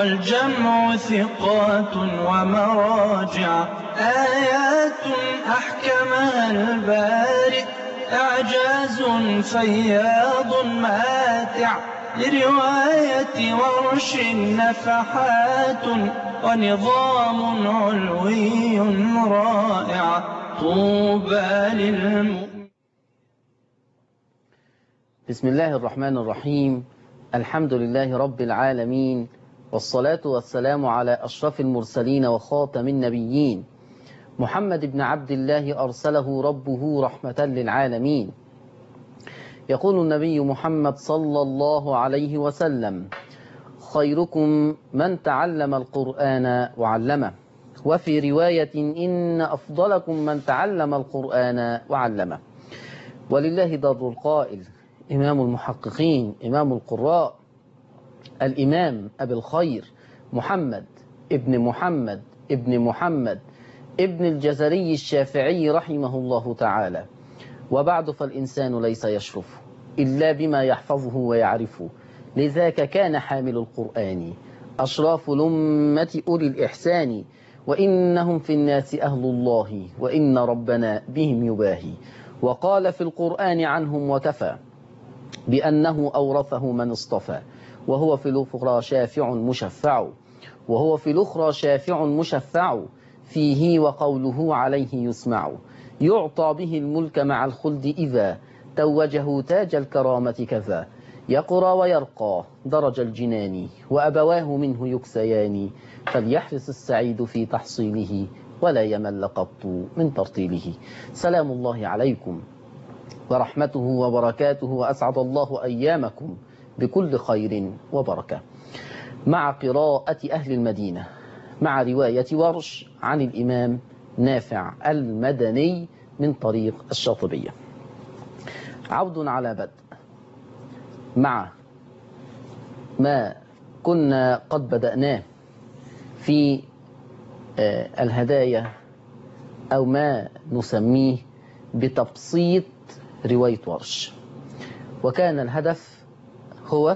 والجمع ثقات ومراجع آيات أحكمها البارئ إعجاز فياض ماتع لرواية ورش نفحات ونظام علوي رائع طوبى للمؤمن بسم الله الرحمن الرحيم الحمد لله رب العالمين والصلاة والسلام على أشرف المرسلين وخاتم النبيين محمد بن عبد الله أرسله ربه رحمة للعالمين يقول النبي محمد صلى الله عليه وسلم خيركم من تعلم القرآن وعلمه وفي رواية إن أفضلكم من تعلم القرآن وعلمه ولله در القائل إمام المحققين إمام القراء الإمام أبي الخير محمد ابن محمد ابن محمد ابن الجزري الشافعي رحمه الله تعالى وبعد فالإنسان ليس يشرف إلا بما يحفظه ويعرفه لذاك كان حامل القرآن أشراف الأمة أولي الإحسان وإنهم في الناس أهل الله وإن ربنا بهم يباهي وقال في القرآن عنهم وكفى بأنه أورثه من اصطفى وهو في الأخرى شافع مشفع وهو في الأخرى شافع مشفع فيه وقوله عليه يسمع يعطى به الملك مع الخلد إذا توجه تاج الكرامة كذا يقرى ويرقى درج الجنان وأبواه منه يكسيان فليحرص السعيد في تحصيله ولا يمل قط من ترتيله سلام الله عليكم ورحمته وبركاته وأسعد الله أيامكم بكل خير وبركة مع قراءة أهل المدينة مع رواية ورش عن الإمام نافع المدني من طريق الشاطبية عود على بدء مع ما كنا قد بدأناه في الهدايا أو ما نسميه بتبسيط رواية ورش وكان الهدف هو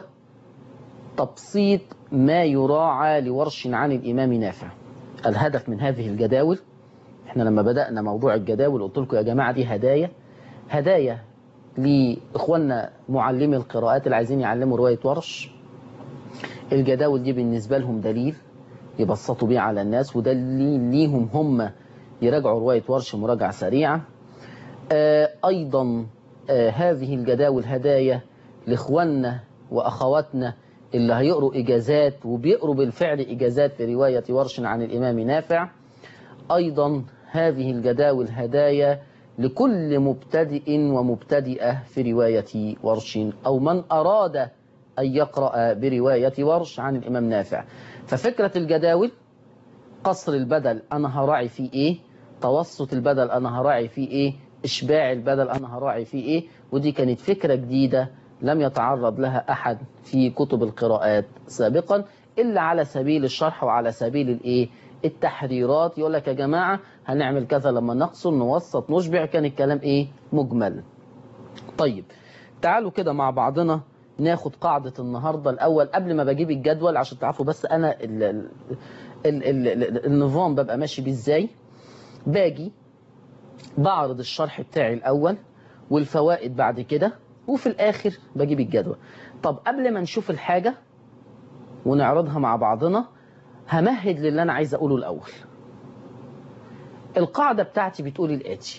تبسيط ما يراعى لورش عن الإمام نافع الهدف من هذه الجداول احنا لما بدأنا موضوع الجداول قلت لكم يا جماعة دي هدايا هدايا لإخواننا معلمي القراءات اللي عايزين يعلموا رواية ورش الجداول دي بالنسبة لهم دليل يبسطوا بيه على الناس ودليل ليهم هم يراجعوا رواية ورش مراجعة سريعة آه أيضا آه هذه الجداول هدايا لإخواننا وأخواتنا اللي هيقروا إجازات وبيقروا بالفعل إجازات في رواية ورش عن الإمام نافع أيضا هذه الجداول هدايا لكل مبتدئ ومبتدئة في رواية ورش أو من أراد أن يقرأ برواية ورش عن الإمام نافع ففكرة الجداول قصر البدل أنا هراعي فيه إيه توسط البدل أنا هراعي فيه إيه إشباع البدل أنا هراعي فيه إيه ودي كانت فكرة جديدة لم يتعرض لها أحد في كتب القراءات سابقا إلا على سبيل الشرح وعلى سبيل الإيه التحريرات يقول لك يا جماعة هنعمل كذا لما نقصر نوسط نشبع كان الكلام إيه مجمل طيب تعالوا كده مع بعضنا ناخد قاعدة النهاردة الأول قبل ما بجيب الجدول عشان تعرفوا بس أنا ال ال ال ال ال النظام ببقى ماشي بيه إزاي باجي بعرض الشرح بتاعي الأول والفوائد بعد كده وفي الآخر بجيب الجدول طب قبل ما نشوف الحاجة ونعرضها مع بعضنا همهد للي أنا عايز أقوله الأول القاعدة بتاعتي بتقول الآتي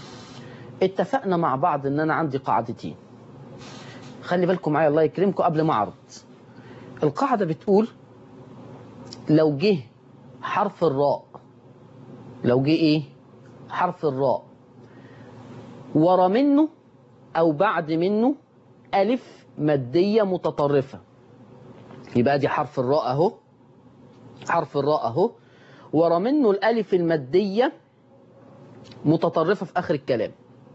اتفقنا مع بعض ان انا عندي قاعدتين خلي بالكم معايا الله يكرمكم قبل ما اعرض القاعدة بتقول لو جه حرف الراء لو جه ايه حرف الراء ورا منه او بعد منه الف مادية متطرفة يبقى دي حرف الراء اهو حرف الراء اهو ورا منه الالف المادية متطرفة في اخر الكلام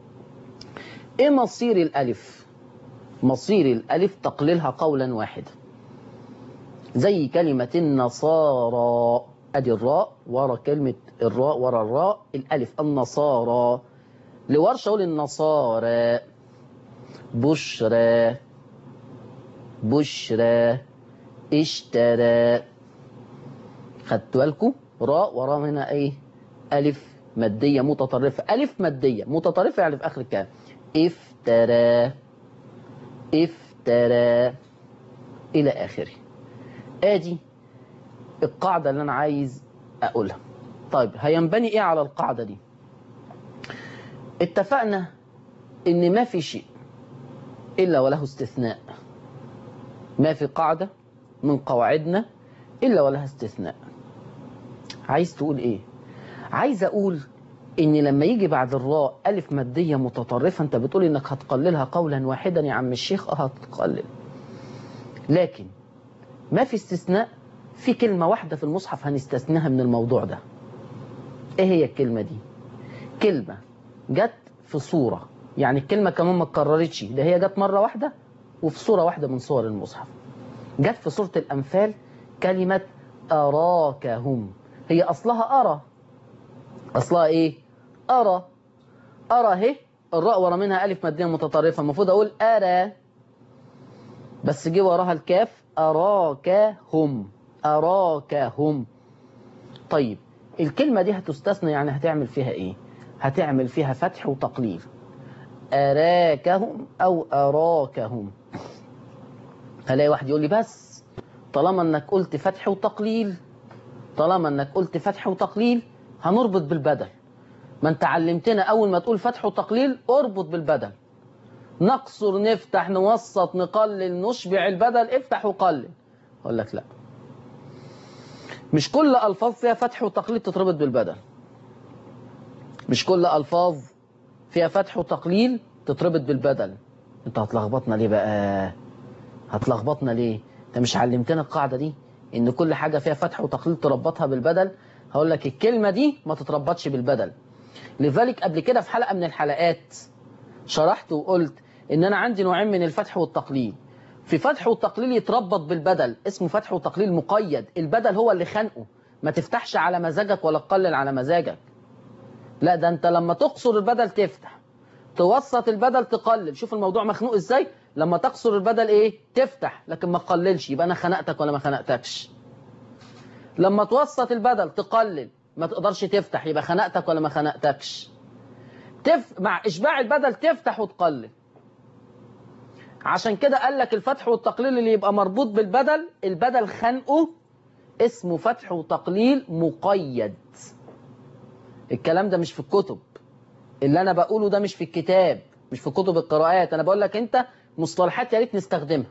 ايه مصير الالف مصير الالف تقليلها قولا واحدا زي كلمة النصارى ادي الراء ورا كلمة الراء ورا الراء الالف النصارى لورش اقول النصارى بشرى بشرى اشترى خدت بالكم راء ورا منها ايه الف ماديه متطرفه الف ماديه متطرفه يعني في اخر الكلام افترى افترى الى اخره ادي القاعده اللي انا عايز اقولها طيب هينبني ايه على القاعده دي اتفقنا ان ما في شيء الا وله استثناء ما في قاعده من قواعدنا الا ولها استثناء عايز تقول ايه عايز اقول ان لما يجي بعد الراء الف ماديه متطرفه انت بتقول انك هتقللها قولا واحدا يا عم الشيخ اه هتقلل لكن ما في استثناء في كلمه واحده في المصحف هنستثناها من الموضوع ده ايه هي الكلمه دي كلمه جت في صوره يعني الكلمه كمان ما اتكررتش ده هي جت مره واحده وفي صوره واحده من صور المصحف جت في سوره الانفال كلمه اراكهم هي اصلها ارى اصلها ايه ارى ارى اهي الراء ورا منها الف ماديه متطرفه المفروض اقول ارى بس جه وراها الكاف اراكهم اراكهم طيب الكلمه دي هتستثنى يعني هتعمل فيها ايه هتعمل فيها فتح وتقليل اراكهم او اراكهم هلاقي واحد يقول لي بس طالما انك قلت فتح وتقليل طالما انك قلت فتح وتقليل هنربط بالبدل ما انت علمتنا اول ما تقول فتح وتقليل اربط بالبدل نقصر نفتح نوسط نقلل نشبع البدل افتح وقلل اقول لك لا مش كل الفاظ فيها فتح وتقليل تتربط بالبدل مش كل الفاظ فيها فتح وتقليل تتربط بالبدل انت هتلخبطنا ليه بقى هتلخبطنا ليه انت مش علمتنا القاعده دي ان كل حاجه فيها فتح وتقليل تربطها بالبدل هقول لك الكلمه دي ما تتربطش بالبدل لذلك قبل كده في حلقه من الحلقات شرحت وقلت ان انا عندي نوعين من الفتح والتقليل في فتح وتقليل يتربط بالبدل اسمه فتح وتقليل مقيد البدل هو اللي خانقه ما تفتحش على مزاجك ولا تقلل على مزاجك لا ده انت لما تقصر البدل تفتح توسط البدل تقلل شوف الموضوع مخنوق ازاي لما تقصر البدل ايه تفتح لكن ما تقللش يبقى انا خنقتك ولا ما خنقتكش لما توسط البدل تقلل ما تقدرش تفتح يبقى خنقتك ولا ما خنقتكش تف... مع اشباع البدل تفتح وتقلل عشان كده قال لك الفتح والتقليل اللي يبقى مربوط بالبدل البدل خنقه اسمه فتح وتقليل مقيد الكلام ده مش في الكتب اللي انا بقوله ده مش في الكتاب مش في كتب القراءات انا بقول لك انت مصطلحات يا ريت نستخدمها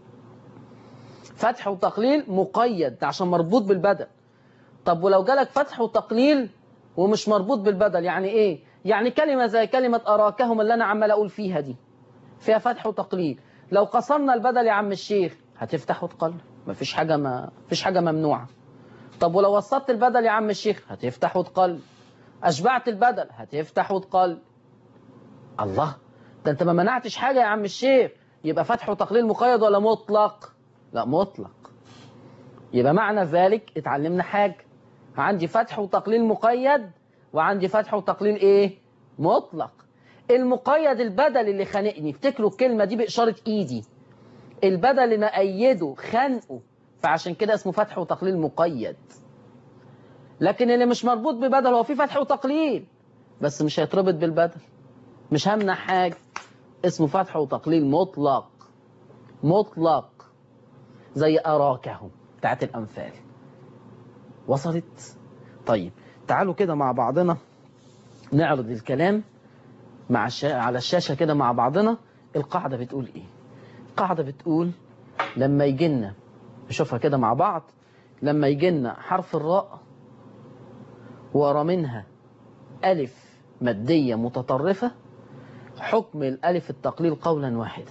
فتح وتقليل مقيد عشان مربوط بالبدل طب ولو جالك فتح وتقليل ومش مربوط بالبدل يعني ايه يعني كلمة زي كلمة أراكهم اللي أنا عمال أقول فيها دي فيها فتح وتقليل لو قصرنا البدل يا عم الشيخ هتفتح وتقلل مفيش حاجة ما فيش حاجة ممنوعة طب ولو وسطت البدل يا عم الشيخ هتفتح وتقلل أشبعت البدل هتفتح وتقلل الله ده أنت ما منعتش حاجة يا عم الشيخ يبقى فتح وتقليل مقيد ولا مطلق لا مطلق يبقى معنى ذلك اتعلمنا حاجة عندي فتح وتقليل مقيد وعندي فتح وتقليل ايه مطلق المقيد البدل اللي خانقني افتكروا الكلمة دي بإشارة ايدي البدل اللي مأيده خانقه فعشان كده اسمه فتح وتقليل مقيد لكن اللي مش مربوط ببدل هو فيه فتح وتقليل بس مش هيتربط بالبدل مش همنع حاجة اسمه فتح وتقليل مطلق مطلق زي أراكهم بتاعت الأنفال وصلت طيب تعالوا كده مع بعضنا نعرض الكلام مع الشا... على الشاشة كده مع بعضنا القاعدة بتقول ايه القاعدة بتقول لما يجي لنا نشوفها كده مع بعض لما يجي لنا حرف الراء ورا منها ألف مادية متطرفة حكم الألف التقليل قولا واحدا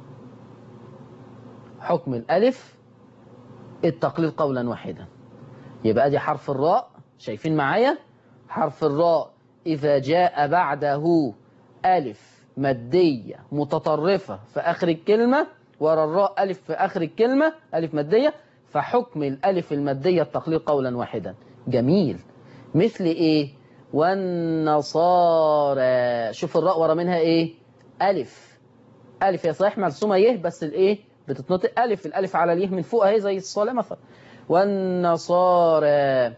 حكم الألف التقليل قولا واحدا يبقى دي حرف الراء شايفين معايا حرف الراء إذا جاء بعده ألف مادية متطرفة في آخر الكلمة ورا الراء ألف في آخر الكلمة ألف مادية فحكم الألف المادية التقليل قولا واحدا جميل مثل إيه والنصارى شوف الراء ورا منها إيه ألف ألف يا صحيح مرسومة يه بس الإيه بتتنطق ألف الألف على اليه من فوق أهي زي الصلاة مثلا والنصارى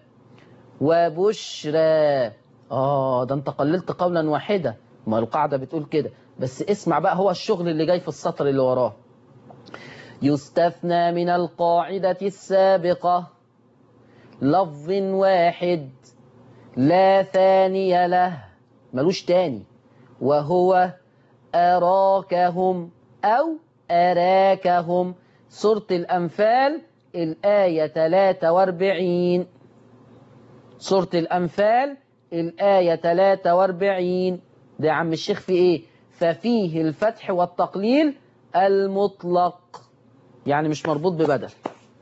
وبشرى اه ده انت قللت قولا واحدة ما القاعدة بتقول كده بس اسمع بقى هو الشغل اللي جاي في السطر اللي وراه يستثنى من القاعدة السابقة لفظ واحد لا ثاني له ملوش تاني وهو أراكهم أو أراكهم سورة الأنفال الآية 43 سورة الأنفال الآية 43 ده يا عم الشيخ في إيه ففيه الفتح والتقليل المطلق يعني مش مربوط ببدل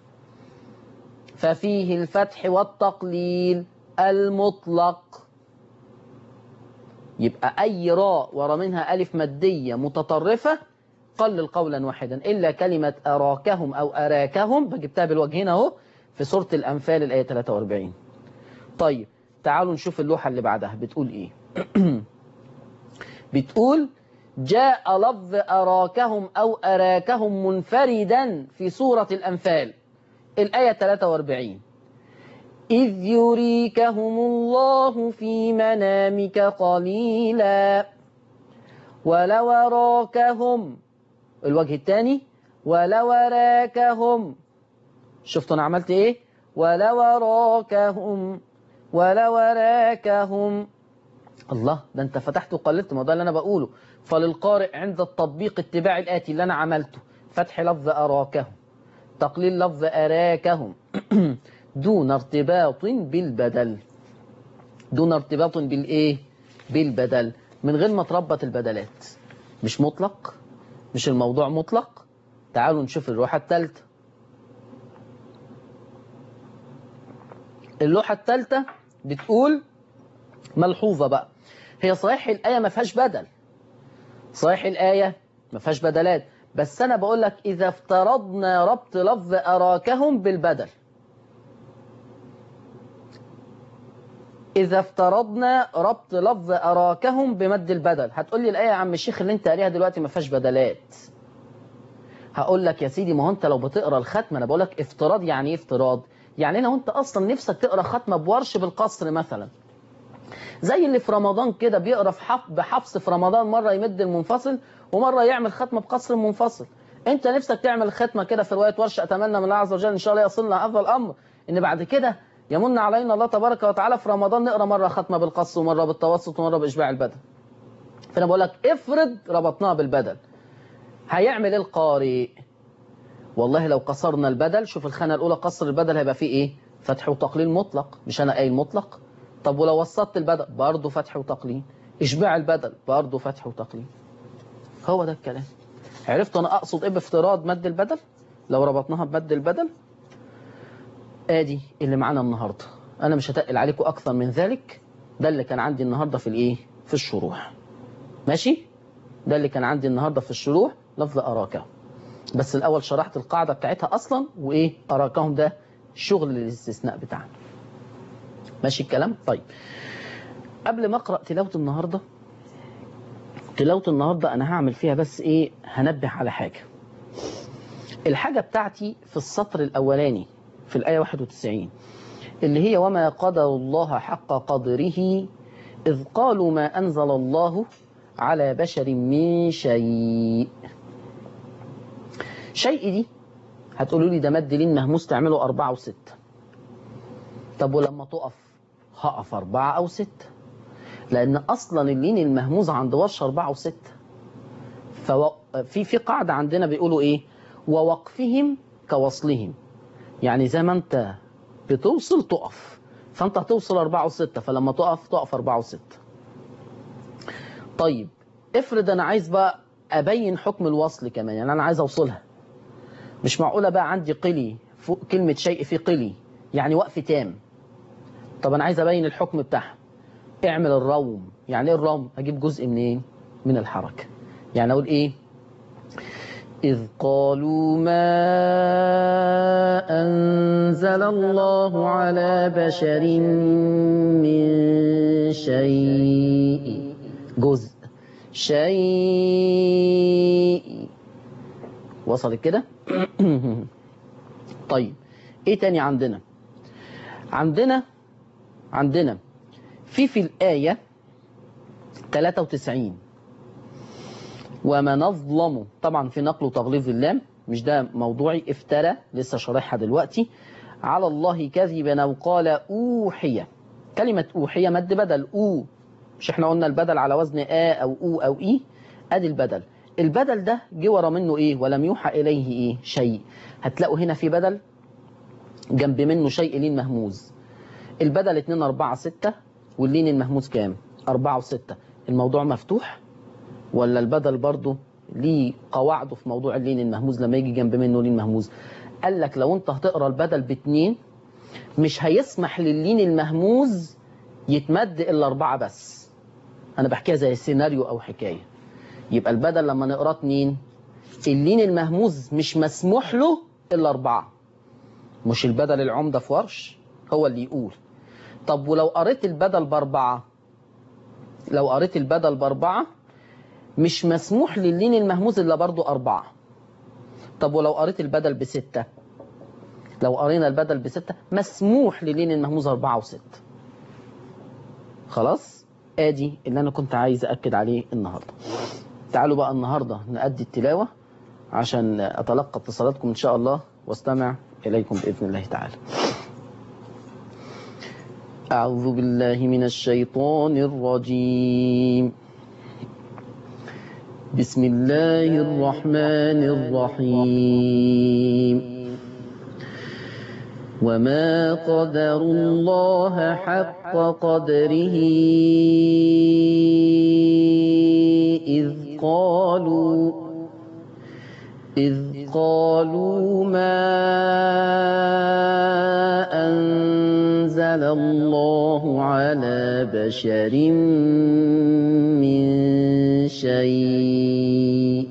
ففيه الفتح والتقليل المطلق يبقى أي راء ورا منها ألف مادية متطرفة قلل قولا واحدا إلا كلمة أراكهم أو أراكهم بجبتها بالوجهين أهو في سورة الأنفال الآية 43 طيب تعالوا نشوف اللوحة اللي بعدها بتقول إيه بتقول جاء لفظ أراكهم أو أراكهم منفردا في سورة الأنفال الآية 43 إذ يريكهم الله في منامك قليلا ولو أراكهم الوجه الثاني ولو أراكهم شفتوا أنا عملت إيه ولو أراكهم ولو أراكهم الله ده أنت فتحت وقللت ما ده اللي أنا بقوله فللقارئ عند التطبيق اتباع الآتي اللي أنا عملته فتح لفظ أراكهم تقليل لفظ أراكهم دون ارتباط بالبدل دون ارتباط بالإيه بالبدل من غير ما تربط البدلات مش مطلق مش الموضوع مطلق تعالوا نشوف اللوحة الثالثة اللوحة الثالثة بتقول ملحوظة بقى هي صحيح الآية ما فيهاش بدل صحيح الآية ما فيهاش بدلات بس أنا بقول لك إذا افترضنا ربط لفظ أراكهم بالبدل إذا افترضنا ربط لفظ أراكهم بمد البدل هتقول لي الآية يا عم الشيخ اللي أنت قاريها دلوقتي ما فيهاش بدلات هقول لك يا سيدي ما هو أنت لو بتقرا الختمة أنا بقول لك افتراض يعني إيه افتراض؟ يعني لو أنت أصلا نفسك تقرا ختمة بورش بالقصر مثلا زي اللي في رمضان كده بيقرا في حف بحفص في رمضان مرة يمد المنفصل ومرة يعمل ختمة بقصر منفصل أنت نفسك تعمل ختمة كده في رواية ورش أتمنى من الله عز وجل إن شاء الله يصلنا هذا الأمر إن بعد كده يمن علينا الله تبارك وتعالى في رمضان نقرا مره ختمه بالقص ومره بالتوسط ومره باشباع البدن فانا بقول لك افرض ربطناها بالبدل هيعمل ايه القارئ والله لو قصرنا البدل شوف الخانه الاولى قصر البدل هيبقى فيه ايه فتح وتقليل مطلق مش انا قايل مطلق طب ولو وسطت البدل برضه فتح وتقليل اشباع البدل برضه فتح وتقليل هو ده الكلام عرفت انا اقصد ايه بافتراض مد البدل لو ربطناها بمد البدل ادي اللي معانا النهاردة انا مش هتقل عليكم اكثر من ذلك ده اللي كان عندي النهاردة في الايه في الشروح ماشي ده اللي كان عندي النهاردة في الشروح لفظ اراكهم بس الاول شرحت القاعدة بتاعتها اصلا وايه اراكهم ده شغل الاستثناء بتاعنا ماشي الكلام طيب قبل ما اقرا تلاوه النهارده تلاوه النهارده انا هعمل فيها بس ايه هنبه على حاجه الحاجه بتاعتي في السطر الاولاني في الآية 91 اللي هي وما قدر الله حق قدره إذ قالوا ما أنزل الله على بشر من شيء شيء دي هتقولوا لي ده مد لين مهموس تعمله أربعة وستة طب ولما تقف هقف أربعة أو ستة لأن أصلا اللين المهموز عند ورش أربعة وستة ففي في قاعدة عندنا بيقولوا إيه ووقفهم كوصلهم يعني زي ما انت بتوصل تقف فانت هتوصل أربعة وستة فلما تقف تقف أربعة وستة طيب افرض انا عايز بقى ابين حكم الوصل كمان يعني انا عايز اوصلها مش معقولة بقى عندي قلي فوق كلمة شيء في قلي يعني وقف تام طب انا عايز ابين الحكم بتاعها اعمل الروم يعني ايه الروم اجيب جزء منين من الحركة يعني اقول ايه إذ قالوا ما أنزل الله على بشر من شيء جزء شيء وصلت كده طيب ايه تاني عندنا عندنا عندنا في في الآية 93 ومن أظلم طبعا في نقل وتغليظ اللام مش ده موضوعي افترى لسه شارحها دلوقتي على الله كذبا أو قال أوحي كلمة أوحي مد بدل أو مش احنا قلنا البدل على وزن آ أو أو أو إي أدي البدل البدل ده جه ورا منه إيه ولم يوحى إليه إيه شيء هتلاقوا هنا في بدل جنب منه شيء لين مهموز البدل 2 4 6 واللين المهموز كام 4 و6 الموضوع مفتوح ولا البدل برضه ليه قواعده في موضوع اللين المهموز لما يجي جنب منه لين مهموز قال لك لو انت هتقرا البدل باتنين مش هيسمح للين المهموز يتمد الا اربعه بس انا بحكيها زي سيناريو او حكايه يبقى البدل لما نقراه اتنين اللين المهموز مش مسموح له الا اربعه مش البدل العمده في ورش هو اللي يقول طب ولو قريت البدل باربعه لو قريت البدل باربعه مش مسموح للين المهموز الا برضه اربعه طب ولو قريت البدل بستة لو قرينا البدل بستة مسموح للين المهموز أربعة وستة خلاص ادي اللي انا كنت عايز اكد عليه النهاردة تعالوا بقى النهاردة نأدي التلاوة عشان اتلقى اتصالاتكم ان شاء الله واستمع اليكم باذن الله تعالى اعوذ بالله من الشيطان الرجيم بسم الله الرحمن الرحيم وما قدر الله حق قدره إذ قالوا إذ قالوا ما أنزل الله على بشر من شيء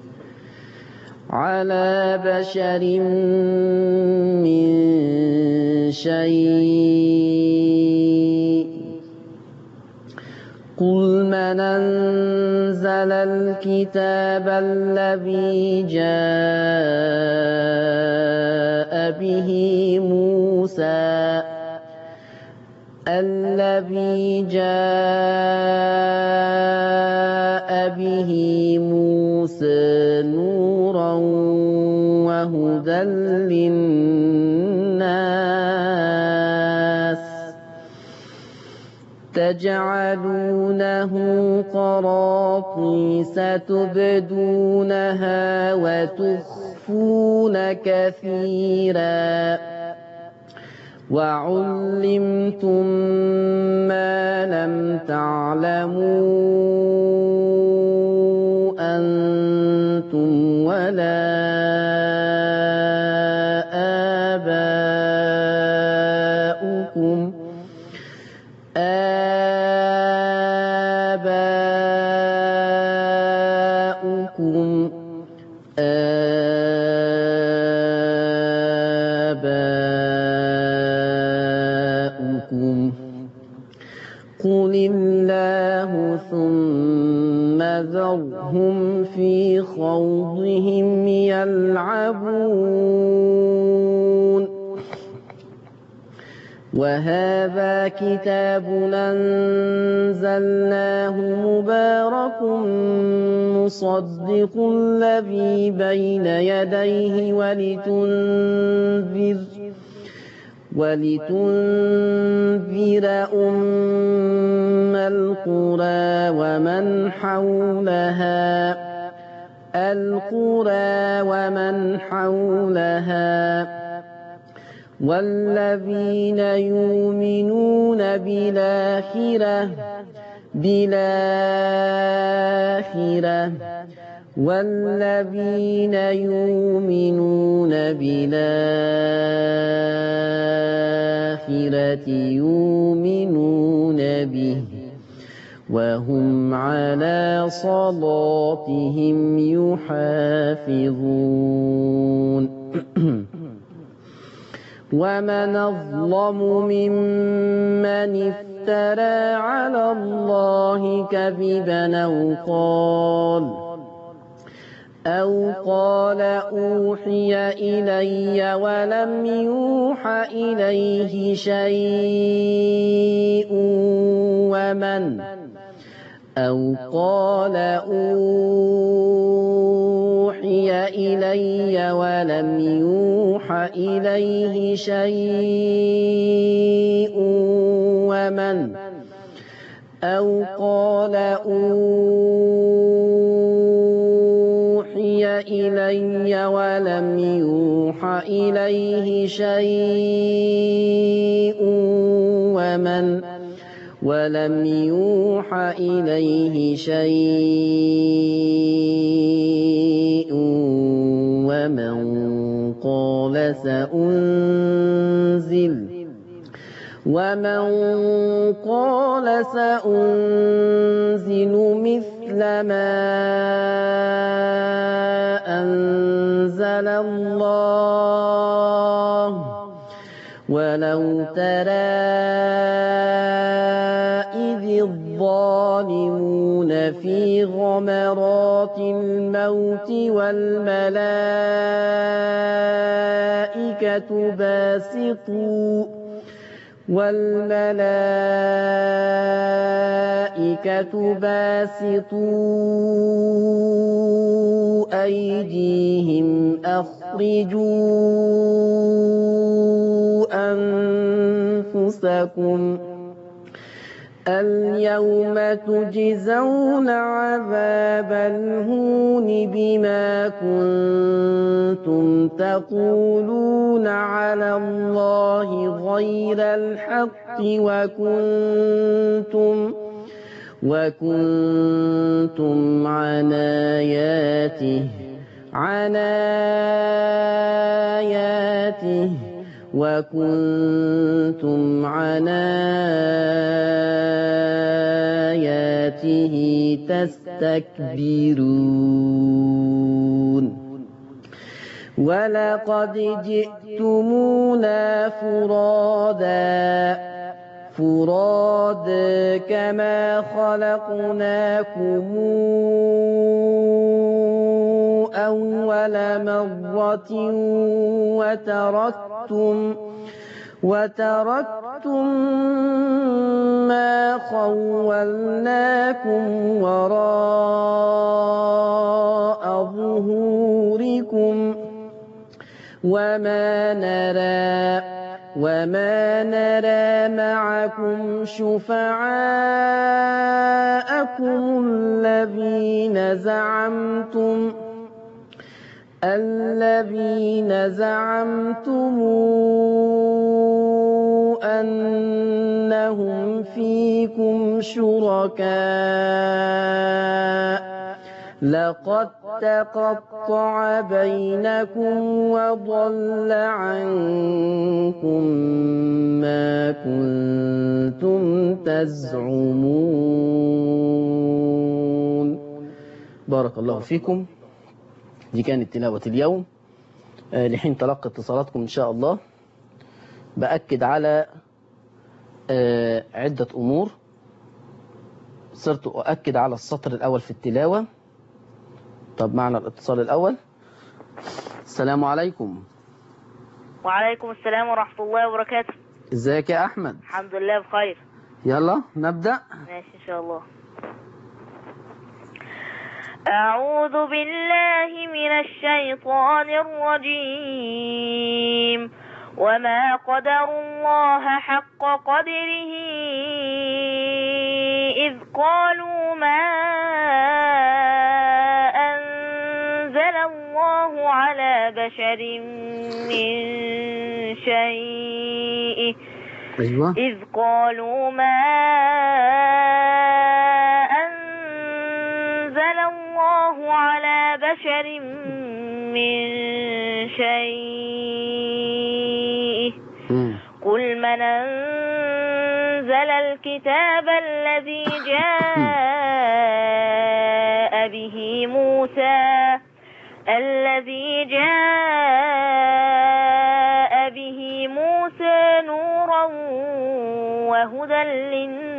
على بشر من شيء قل من أنزل الكتاب الذي جاء به موسى الذي جاء به موسى نورا وهدى للناس تجعلونه قراطيس تبدونها وتخفون كثيرا وعلمتم ما لم تعلموا أنتم ولا آباؤكم آباؤكم آباؤكم قل الله ثم ذرهم في خوضهم يلعبون وهذا كتاب أنزلناه مبارك مصدق الذي بين يديه ولتنذر ولتنذر أم القرى ومن حولها القرى ومن حولها والذين يؤمنون بالآخرة بالآخرة والذين يؤمنون بالآخرة يؤمنون به وهم على صلاتهم يحافظون ومن أظلم ممن افترى على الله كذبا أو قال أو قال أوحي إلي ولم يوح إليه شيء ومن أو قال أوحي إلي ولم يوح إليه شيء ومن أو قال أوحي إلي ولم يوح إليه شيء ومن ولم يوح إليه شيء ومن قال سأنزل ومن قال سأنزل مثل ما أنزل الله ولو ترى إذ الظالمون في غمرات الموت والملائكة باسطوا والملائكة باسطوا أيديهم أخرجوا أنفسكم اليوم تجزون عذاب الهون بما كنتم تقولون على الله غير الحق وكنتم وكنتم عن آياته عن آياته وكنتم عن آياته تستكبرون ولقد جئتمونا فرادا فراد كما خلقناكم أول مرة وتركتم وتركتم ما خولناكم وراء ظهوركم وما نرى وما نرى معكم شفعاءكم الذين زعمتم الذين زعمتم أنهم فيكم شركاء لقد تقطع بينكم وضل عنكم ما كنتم تزعمون بارك الله فيكم دي كانت تلاوة اليوم آه، لحين تلقى اتصالاتكم إن شاء الله بأكد على آه، عدة أمور صرت أؤكد على السطر الأول في التلاوة طب معنا الاتصال الأول السلام عليكم وعليكم السلام ورحمة الله وبركاته ازيك يا أحمد الحمد لله بخير يلا نبدأ ماشي إن شاء الله أعوذ بالله من الشيطان الرجيم وما قدروا الله حق قدره إذ قالوا ما أنزل الله على بشر من شيء أيوة إذ قالوا ما أنزل الله على بشر من شيء مم. قل من أنزل الكتاب الذي جاء به موسى الذي جاء به موسى نورا وهدى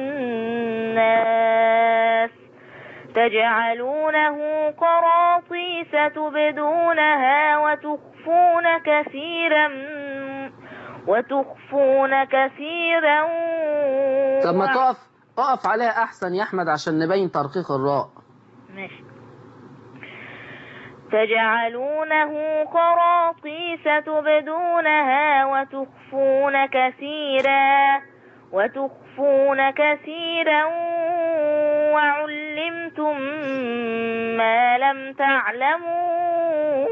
للناس تجعلونه قراطيس ستبدونها وتخفون كثيرا وتخفون كثيرا طب ما وع- تقف اقف عليها احسن يا احمد عشان نبين ترقيق الراء ماشي تجعلونه قراطيس تبدونها وتخفون كثيرا وتخفون كثيرا وعلمتم ما لم تعلموا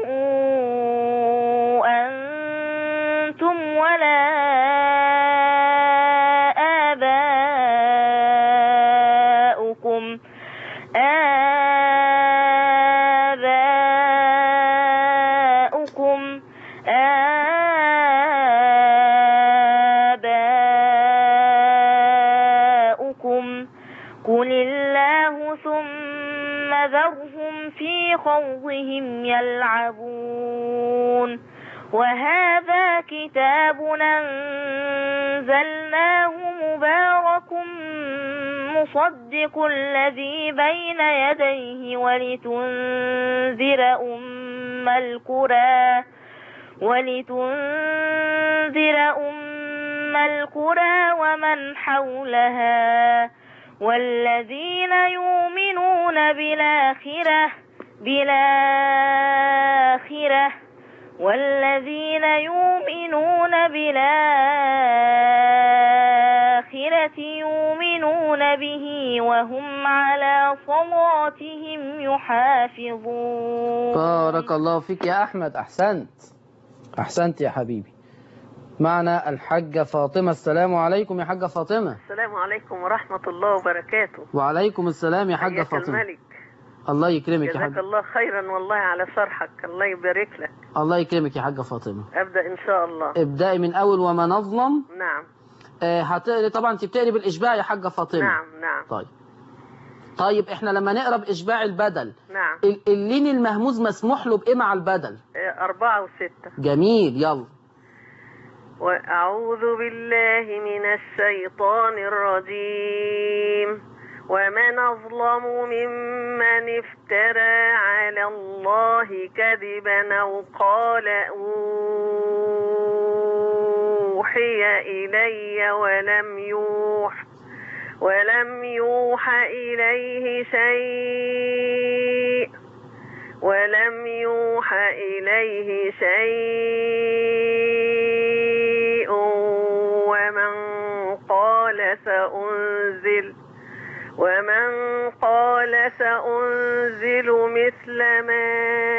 أنتم ولا آباؤكم آباؤكم آباؤكم قل الله ثم ذرهم في خوضهم يلعبون وهذا كتاب أنزلناه مبارك مصدق الذي بين يديه ولتنذر أم القرى ولتنذر أم القرى ومن حولها والذين يؤمنون بالآخرة بالآخرة والذين يؤمنون بالآخرة يؤمنون به وهم على صلاتهم يحافظون بارك الله فيك يا احمد احسنت احسنت يا حبيبي معنا الحاجة فاطمة السلام عليكم يا حاجة فاطمة السلام عليكم ورحمة الله وبركاته وعليكم السلام يا حاجة حياك فاطمة الملك الله يكرمك يا جزاك حاجة الله خيرا والله على شرحك الله يبارك لك الله يكرمك يا حاجة فاطمة أبدأ إن شاء الله ابدأي من أول وما نظلم نعم آه، هتقري طبعا انت بتقري بالإشباع يا حاجة فاطمة نعم نعم طيب طيب احنا لما نقرا بإشباع البدل نعم ال- اللين المهموز مسموح له بإيه مع البدل آه، أربعة وستة جميل يلا وأعوذ بالله من الشيطان الرجيم ومن أظلم ممن افترى على الله كذبا أو قال أوحي إلي ولم يوح ولم يوح إليه شيء ولم يوح إليه شيء ومن قال سأنزل ومن قال سأنزل مثل ما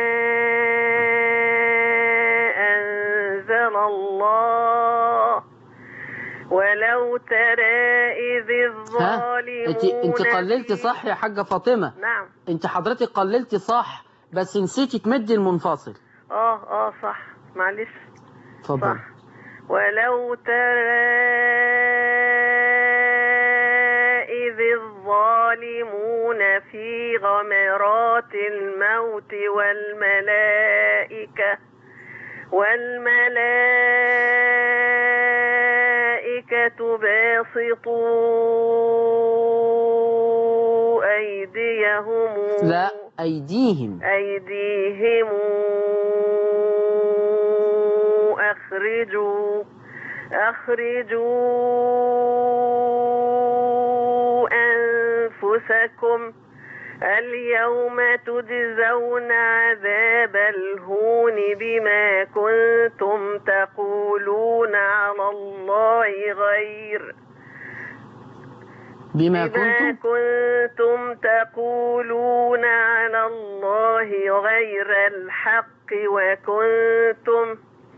أنزل الله ولو ترى إذ ها الظالمون انت انت قللت في- صح يا حاجة فاطمة نعم انت حضرتك قللت صح بس نسيتي تمدي المنفصل اه اه صح معلش اتفضل صح ولو ترى إذ الظالمون في غمرات الموت والملائكة والملائكة باسطوا أيديهم لا أيديهم أيديهم أخرجوا أخرجوا أنفسكم اليوم تجزون عذاب الهون بما كنتم تقولون على الله غير بما بما كنتم كنتم تقولون على الله غير الحق وكنتم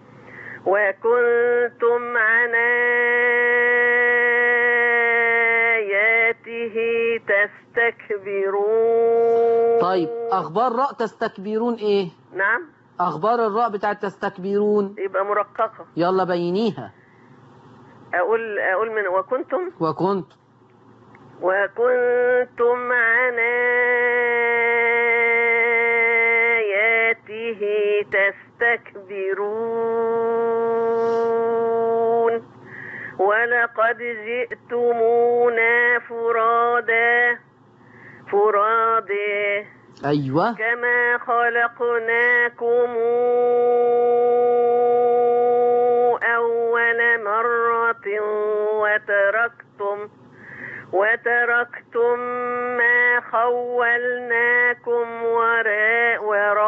وكنتم عن آياته تستكبرون طيب أخبار راء تستكبرون إيه نعم أخبار الراء بتاعت تستكبرون يبقى مرققة يلا بينيها أقول أقول من وكنتم وكنت وكنتم عن آياته تستكبرون ولقد جئتمونا فرادا فرادا أيوة كما خلقناكم أول مرة وتركتم وتركتم ما خولناكم وراء,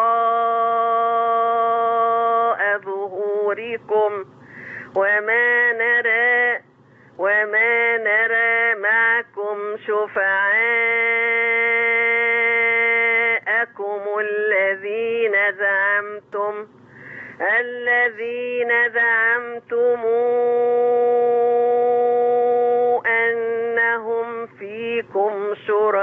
وراء ظهوركم وما نرى وما نرى معكم شفعاءكم الذين زعمتم الذين زعمتم أنهم فيكم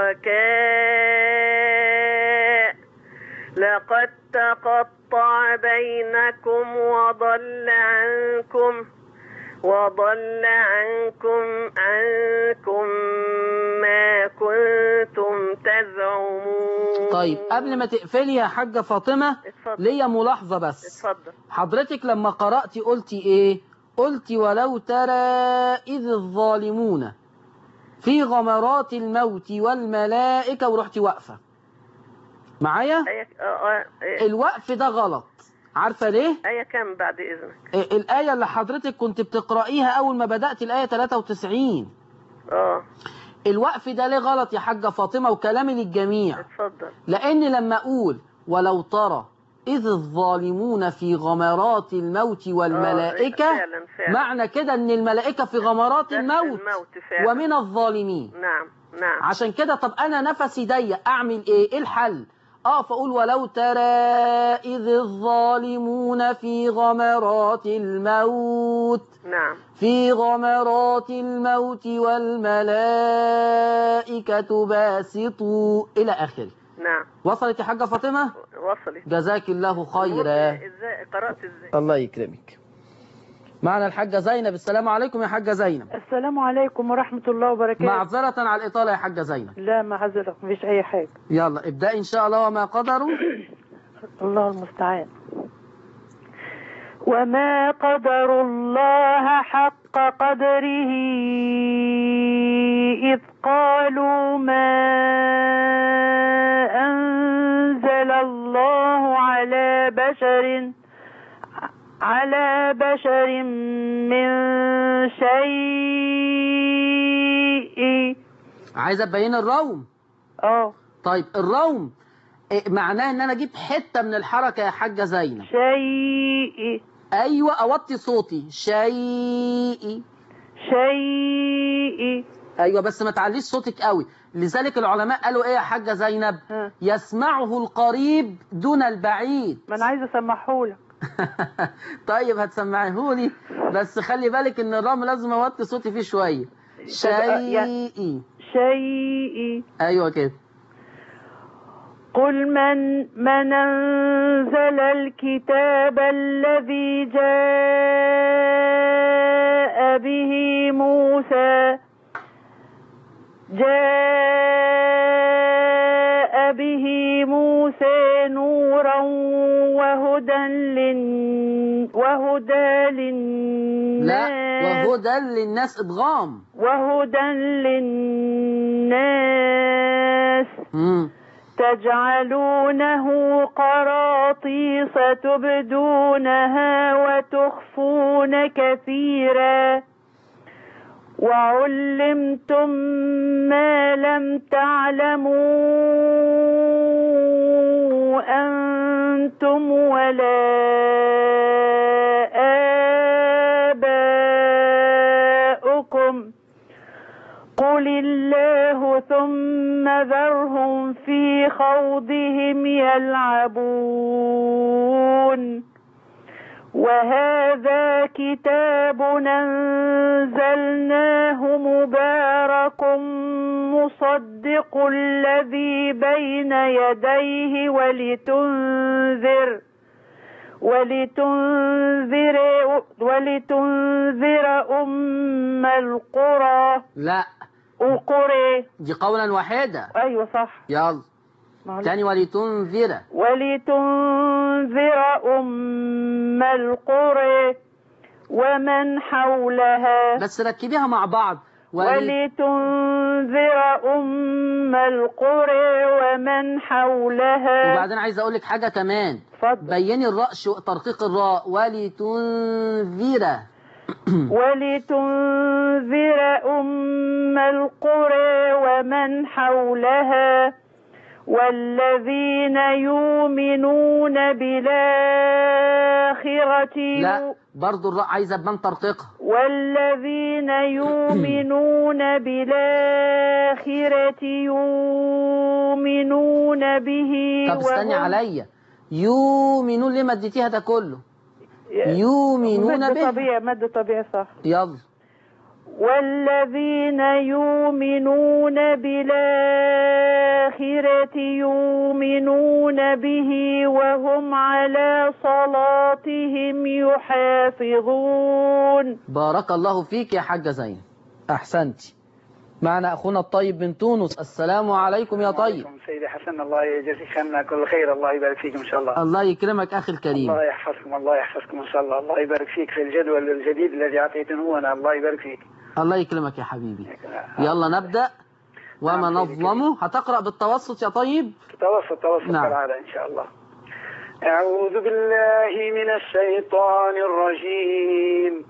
شركاء لقد تقطع بينكم وضل عنكم وضل عنكم عنكم ما كنتم تزعمون طيب قبل ما تقفلي يا حاجة فاطمة اتفضل ليا ملاحظة بس اتفضل حضرتك لما قرأتي قلتي ايه قلتي ولو ترى إذ الظالمون في غمرات الموت والملائكة ورحتي واقفة معايا آية آه آه آه الوقف ده غلط عارفة ليه آية كم بعد إذنك إيه الآية اللي حضرتك كنت بتقرأيها أول ما بدأت الآية 93 اه الوقف ده ليه غلط يا حاجة فاطمة وكلامي للجميع اتفضل لأن لما أقول ولو ترى إذ الظالمون في غمرات الموت والملائكة آه فعلا فعلا معنى كده ان الملائكة في غمرات دخل الموت الموت فعلا ومن الظالمين نعم نعم عشان كده طب انا نفسي ضيق اعمل ايه ايه الحل اه فاقول ولو ترى اذ الظالمون في غمرات الموت نعم في غمرات الموت والملائكة باسطوا الى اخره نعم وصلت يا حاجة فاطمة وصلت جزاك الله خيرا ازاي قرأت ازاي الله يكرمك معنا الحاجة زينب السلام عليكم يا حاجة زينب السلام عليكم ورحمة الله وبركاته معذرة على الإطالة يا حاجة زينب لا معذرة مفيش أي حاجة يلا ابدأ إن شاء الله وما قدروا الله المستعان وما قدر الله حق قدره إذ قالوا ما أنزل الله على بشر على بشر من شيء عايز أبين الروم اه طيب الروم إيه معناه إن أنا أجيب حتة من الحركة يا حاجة زينب شيء أيوة أوطي صوتي شيء شيء أيوة بس ما تعليش صوتك قوي لذلك العلماء قالوا إيه يا حاجة زينب ها. يسمعه القريب دون البعيد ما انا عايزه اسمحهولك طيب هتسمعيهولي بس خلي بالك ان الرام لازم اوطي صوتي فيه شويه شيء شيء ايوه كده قل من من انزل الكتاب الذي جاء به موسى جاء به موسى نورا وهدى لل وهدى لا للناس وهدى للناس ادغام وهدى للناس مم. تجعلونه قراطيس تبدونها وتخفون كثيرا وعلمتم ما لم تعلموا أنتم ولا آباؤكم قل الله ثم ذرهم في خوضهم يلعبون وهذا كتاب أنزلناه مبارك مصدق الذي بين يديه ولتنذر ولتنذر ولتنذر أم القرى لا القرى دي قولا واحدا أيوة صح يلا معلش. تاني ولتنذر ولتنذر أم القرى ومن حولها بس ركبيها مع بعض ولي... ولتنذر أم القرى ومن حولها وبعدين عايز اقول لك حاجه كمان اتفضل بيني الراء شو ترقيق الراء ولتنذر ولتنذر أم القرى ومن حولها والذين يؤمنون بالآخرة لا برضو الراء عايزه تبان ترقيقها والذين يؤمنون بالآخرة يؤمنون به طب استني وهم- عليا يؤمنون ليه ما اديتيها ده كله يؤمنون مد به طبيعي مد طبيعي صح يلا والذين يؤمنون بالآخرة يؤمنون به وهم على صلاتهم يحافظون بارك الله فيك يا حاجه زينب احسنتي معنا اخونا الطيب من تونس السلام عليكم يا طيب عليكم سيدي حسن الله يجزيك عنا كل خير الله يبارك فيك ان شاء الله الله يكرمك اخي الكريم الله يحفظكم الله يحفظكم ان شاء الله الله يبارك فيك في الجدول الجديد الذي اعطيتمونا الله يبارك فيك الله يكرمك يا حبيبي يلا نبدا وما نعم، سيدي نظلمه هتقرا بالتوسط يا طيب توسط توسط نعم. كالعاده ان شاء الله اعوذ بالله من الشيطان الرجيم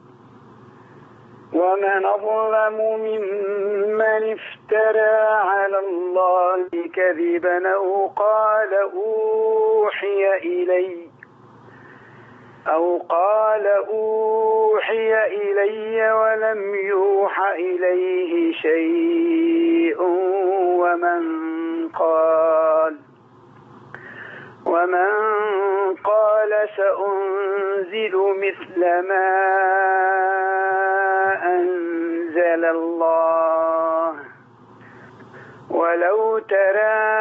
ومن أظلم ممن افترى على الله كذبا أو قال أوحي إلي أو قال أوحي إلي ولم يوحى إليه شيء ومن قال ومن قال سأنزل مثل ما أنزل الله ولو ترى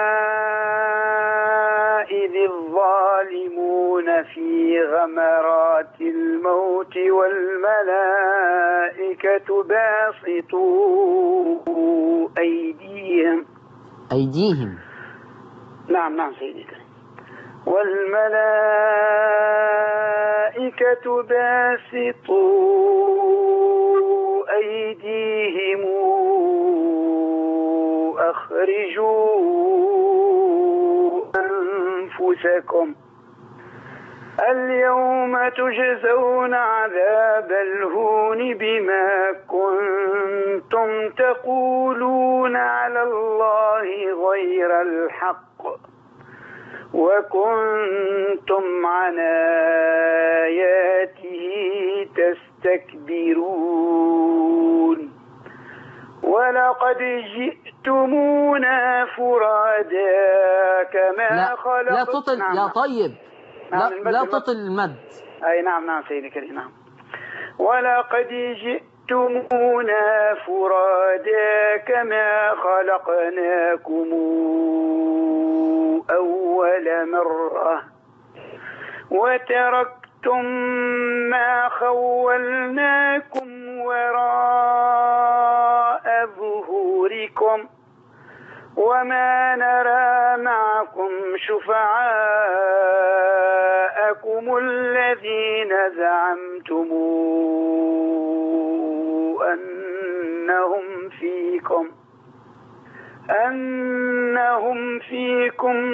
إذ الظالمون في غمرات الموت والملائكة باسطوا أيديهم ايديهم نعم نعم سيدي والملائكة باسطوا أيديهم أخرجوا أنفسكم اليوم تجزون عذاب الهون بما كنتم تقولون على الله غير الحق وكنتم عن آياته تستكبرون ولقد جئتمونا فرادا كما لا خلق لا تطل نعم يا طيب نعم، لا, المد- لا المد. تطل المد أي نعم نعم سيدي الكريم نعم ولقد جئتمونا فرادا كما خلقناكم أول مرة وتركتم ما خولناكم وراء ظهوركم وما نرى معكم شفعاءكم الذين زعمتم أنهم فيكم أنهم فيكم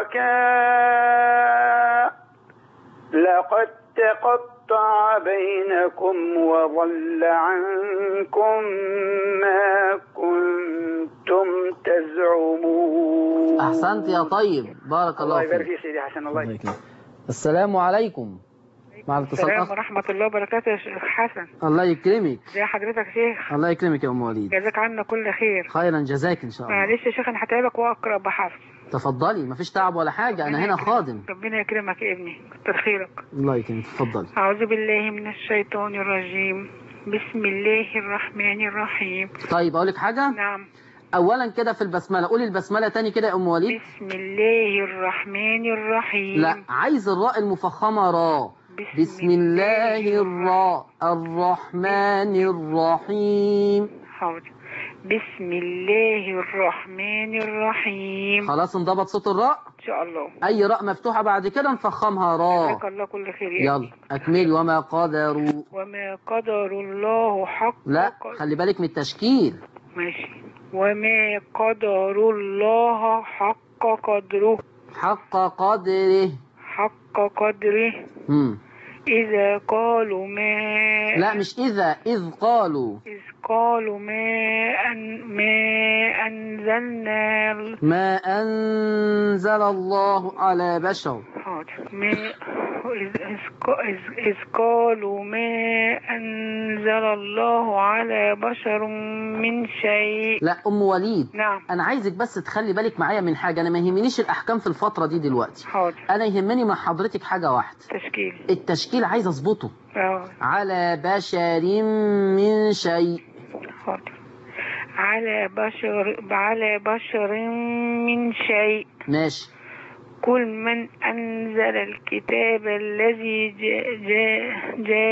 شركاء لقد تقطع بينكم وضل عنكم ما كنتم تزعمون احسنت يا طيب بارك الله الله يبارك فيك فيك سيدي حسن الله الله يبارك يكرمك. السلام عليكم مع الاتصال السلام أخ ورحمة الله وبركاته يا شيخ حسن الله يكرمك ازي حضرتك يا شيخ الله يكرمك يا ام وليد جزاك عنا كل خير خيرا جزاك ان شاء الله معلش يا شيخ انا هتعبك واقرا بحفظ تفضلي مفيش تعب ولا حاجه انا هنا خادم ربنا يكرمك يا ابني كتر خيرك الله يكرمك تفضلي أعوذ بالله من الشيطان الرجيم بسم الله الرحمن الرحيم طيب اقول لك حاجه نعم اولا كده في البسمله قولي البسمله تاني كده يا ام وليد بسم الله الرحمن الرحيم لا عايز الراء المفخمه راء بسم الله الراء الرحمن الرحيم حاضر بسم الله الرحمن الرحيم خلاص انضبط صوت الراء إن شاء الله اي راء مفتوحة بعد كده نفخمها جزاك راء الله كل خير يا يلا اكملي وما قدروا وما قدر الله حق لا قدر- خلي بالك من التشكيل ماشي وما قدر الله حق قدره حق قدره حق قدره مم. إذا قالوا ما لا مش إذا إذ قالوا إذ قالوا ما أن ما أنزلنا ال- ما أنزل الله على بشر حاضر ما إذ, إذ, ق- إذ, إذ قالوا ما أنزل الله على بشر من شيء لا أم وليد نعم أنا عايزك بس تخلي بالك معايا من حاجة أنا ما يهمنيش الأحكام في الفترة دي دلوقتي حاضر أنا يهمني مع حضرتك حاجة واحدة تشكيل التشكيل عايز أظبطه آه، على بشر من شيء حاضر على بشر على بشر من شيء ماشي كل من أنزل الكتاب الذي جاء, جاء,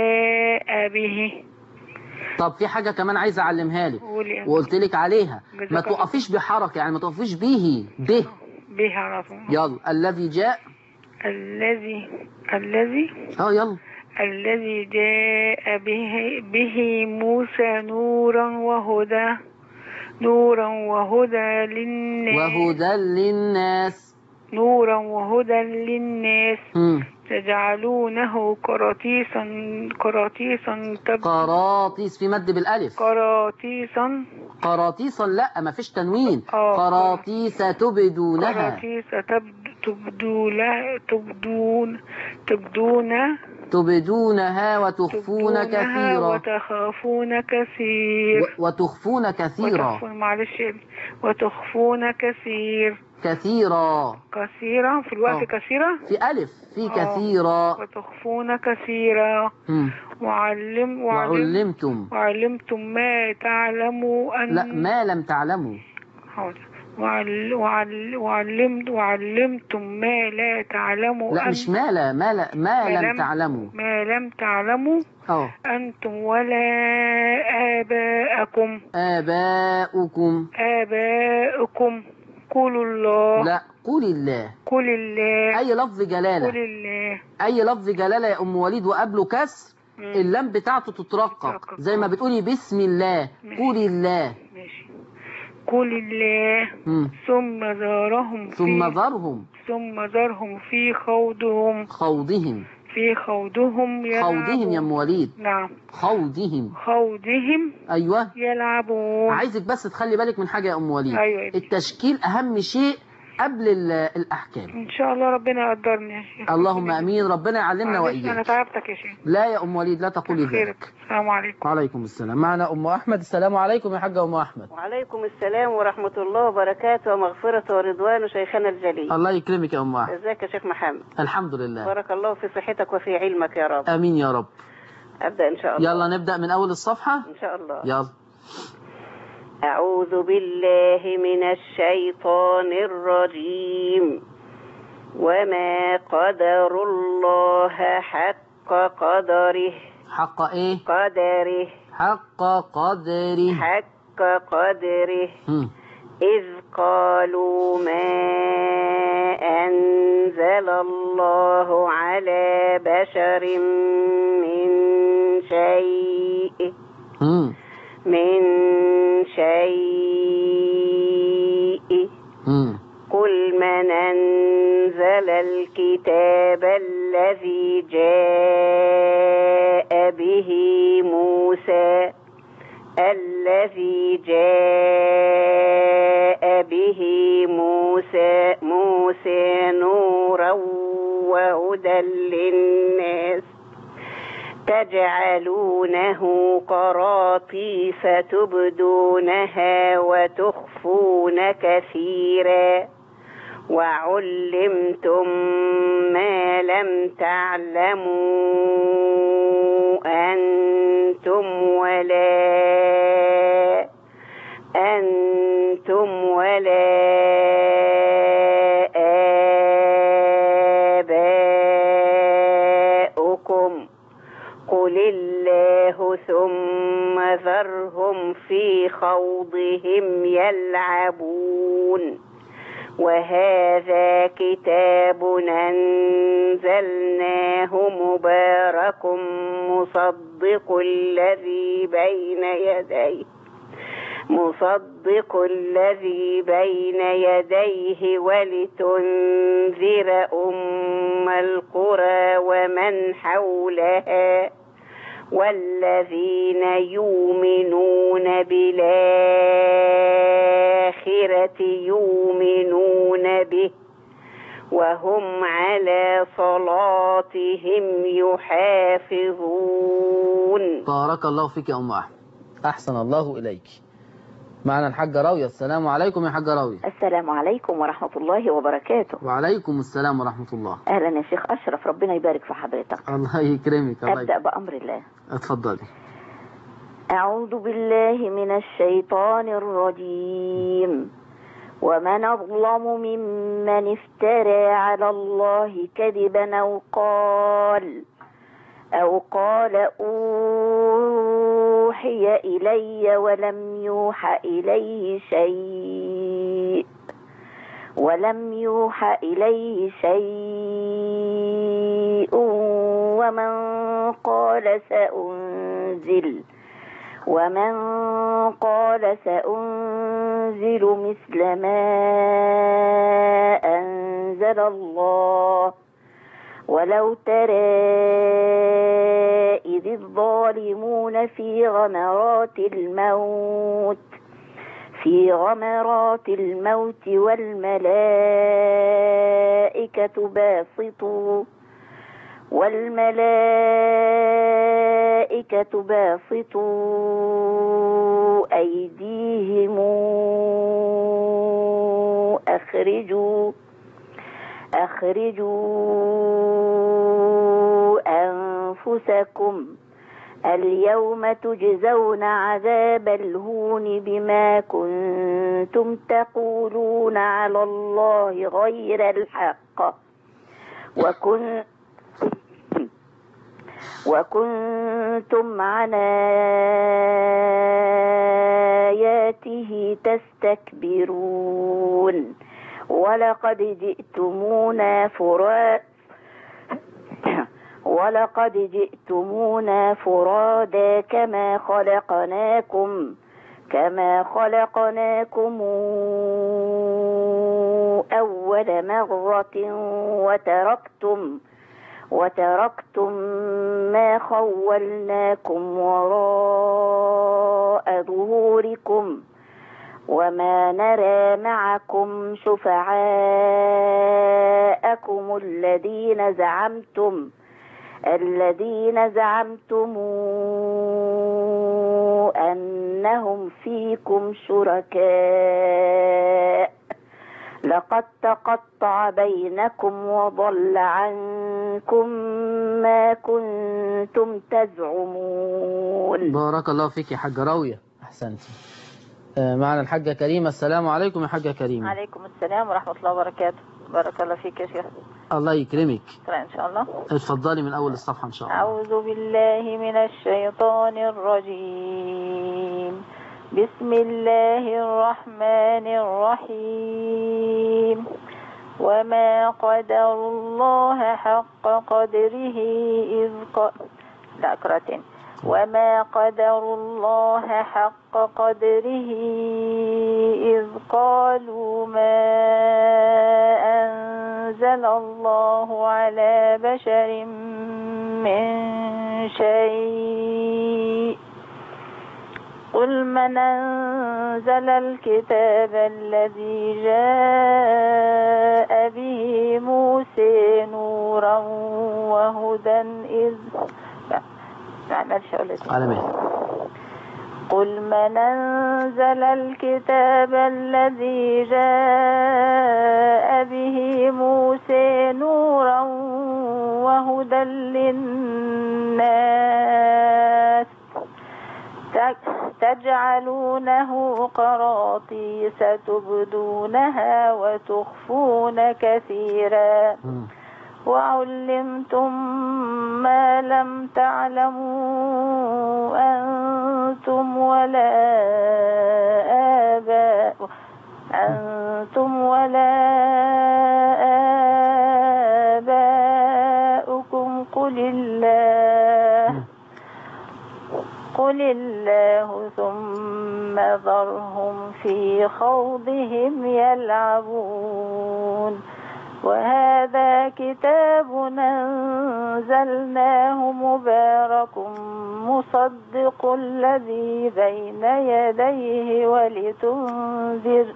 جاء به طب في حاجة كمان عايز أعلمها لك قولي أنت. وقلت لك عليها جزاك ما الله. توقفيش بحركة يعني ما توقفيش به به به على طول يلا الذي جاء الذي الذي اه يلا الذي جاء به به موسى نورا وهدى نورا وهدى للناس وهدى للناس نورا وهدى للناس مم. تجعلونه قراطيسا قراطيسا تب قراطيس في مد بالالف قراطيسا قراطيسا لا ما فيش تنوين آه. قراطيس تبدونها قراطيس تبد- تبدو لا تبدون تبدون تبدونها وتخفون تبدونها كثيرا وتخافون كثير و- وتخفون كثيرا وتخفون معلش يا ابني. وتخفون كثير كثيرا كثيرا في الوقت آه. كثيرة في ألف في آه. كثيرا وتخفون كثيرا مم. وعلم وعلم وعلمتم وعلمتم ما تعلموا أن لا ما لم تعلموا حاضر وعل... وعل... وعلمت وعلمتم ما لا تعلموا لا أن... مش ما لا ما, لا ما ما لم لم- تعلموا ما لم تعلموا اه أنتم ولا آباءكم آباؤكم آباؤكم قولوا الله لا قل الله قل الله أي لفظ قل جلالة الله أي لفظ جلالة يا أم وليد وقبله كسر مم. اللام بتاعته تترقق تترقق. زي ما بتقولي بسم الله ماشي. قل الله ماشي قل الله مم. ثم ذرهم ثم في ذرهم ثم ذرهم في خوضهم خوضهم في خوضهم يلعبون خوضهم يا أم وليد نعم خوضهم خوضهم أيوه يلعبون عايزك بس تخلي بالك من حاجة يا أم وليد أيوة. التشكيل أهم شيء قبل ال- الأحكام إن شاء الله ربنا يقدرني يا شيخ اللهم أمين ربنا يعلمنا معلش أنا وإياك تعبتك يا شيخ لا يا أم وليد لا تقولي خيرك ذلك السلام عليكم وعليكم السلام معنا أم أحمد السلام عليكم يا حاجة أم أحمد وعليكم السلام ورحمة الله وبركاته ومغفرة ورضوان شيخنا الجليل الله يكرمك يا أم أحمد ازيك يا شيخ محمد الحمد لله بارك الله في صحتك وفي علمك يا رب امين يا رب ابدا ان شاء الله يلا نبدا من اول الصفحه ان شاء الله يلا أعوذ بالله من الشيطان الرجيم وما قدر الله حق قدره حق ايه قدره حق قدره حق قدره هم. إذ قالوا ما أنزل الله على بشر من شيء هم. من شيء هم. قل من أنزل الكتاب الذي جاء به موسى الذي جاء به موسى موسى نورا وهدى للناس تجعلونه قراطيس تبدونها وتخفون كثيرا وعلمتم ما لم تعلموا أنتم ولا أنتم ولا آباؤكم قل الله ثم ثم ذرهم في خوضهم يلعبون وهذا كتاب أنزلناه مبارك مصدق الذي بين يديه مصدق الذي بين يديه ولتنذر أم القرى ومن حولها والذين يؤمنون بالآخرة يؤمنون به وهم على صلاتهم يحافظون بارك الله فيك يا أم أحمد أحسن الله إليك معنا الحاجة راوية السلام عليكم يا حاجة راوية السلام عليكم ورحمة الله وبركاته وعليكم السلام ورحمة الله أهلا يا شيخ أشرف ربنا يبارك في حضرتك الله يكرمك الله أبدأ يكرمك. بأمر الله اتفضلي أعوذ بالله من الشيطان الرجيم ومن أظلم ممن افترى على الله كذبا أو قال أو قال أوحي إلي ولم يوحى إليه شيء ولم يوحى إليه شيء ومن قال سأنزل ومن قال سأنزل مثل ما أنزل الله ولو ترى إذ الظالمون في غمرات الموت في غمرات الموت والملائكة باسطوا والملائكة باسطوا أيديهم أخرجوا أخرجوا أنفسكم اليوم تجزون عذاب الهون بما كنتم تقولون على الله غير الحق وكن وكنتم عن آياته تستكبرون ولقد جئتمونا فراد ولقد جئتمونا فرادا كما خلقناكم كما خلقناكم أول مرة وتركتم وتركتم ما خولناكم وراء ظهوركم وما نرى معكم شفعاءكم الذين زعمتم الذين زعمتم أنهم فيكم شركاء لقد تقطع بينكم وضل عنكم ما كنتم تزعمون بارك الله فيك يا حاجة راوية أحسنت آه، معنا الحاجة كريمة السلام عليكم يا حاجة كريمة عليكم السلام ورحمة الله وبركاته بارك الله فيك يا شيخ الله يكرمك اقرأ إن شاء الله اتفضلي من أول الصفحة إن شاء الله أعوذ بالله من الشيطان الرجيم بسم الله الرحمن الرحيم وما قدر الله حق قدره إذ ق... لا أقرأ تاني وما قدر الله حق قدره إذ قالوا ما أنزل الله على بشر من شيء قل من أنزل الكتاب الذي جاء به موسى نورا وهدى إذ لا معلش أقول اسمه. على مهل قل من أنزل الكتاب الذي جاء به موسى نورا وهدى للناس تج- تجعلونه قراطيس تبدونها وتخفون كثيرا مم. وعلمتم ما لم تعلموا أنتم ولا آباء أنتم ولا آباؤكم قل الله قل الله ثم ذرهم في خوضهم يلعبون وهذا كتاب أنزلناه مبارك مصدق الذي بين يديه ولتنذر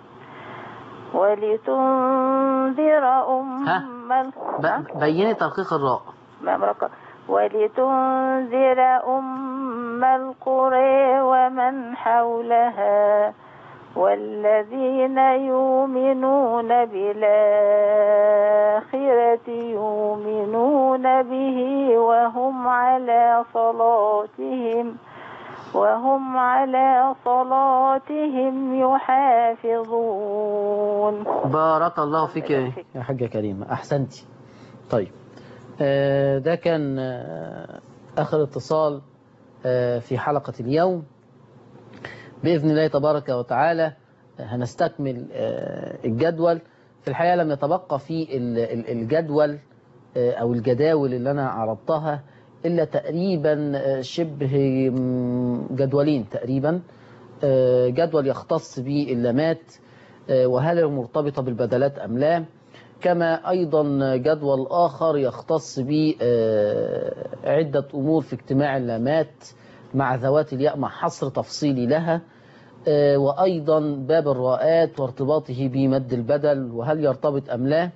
ولتنذر أم ال- ب- بيني ترقيق الراء مبارك ولتنذر أم القرى ومن حولها والذين يؤمنون بالآخرة يؤمنون به وهم على صلاتهم وهم على صلاتهم يحافظون بارك الله فيك يا حاجة كريمة أحسنتي طيب آه، ده كان آه، آخر اتصال آه، في حلقة اليوم بإذن الله تبارك وتعالى آه، هنستكمل آه، الجدول في الحقيقة لم يتبقى في ال- ال- الجدول آه، أو الجداول اللي أنا عرضتها إلا تقريبا آه، شبه مم، جدولين تقريبا آه، جدول يختص باللامات آه، وهل هي مرتبطة بالبدلات أم لا كما أيضا جدول آخر يختص بعدة أمور في اجتماع اللامات مع ذوات الياء مع حصر تفصيلي لها آه، وأيضا باب الراءات وارتباطه بمد البدل وهل يرتبط أم لا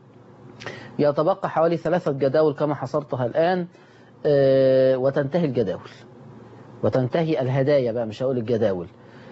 يتبقى حوالي ثلاثة جداول كما حصرتها الآن آه، وتنتهي الجداول وتنتهي الهدايا بقى مش هقول الجداول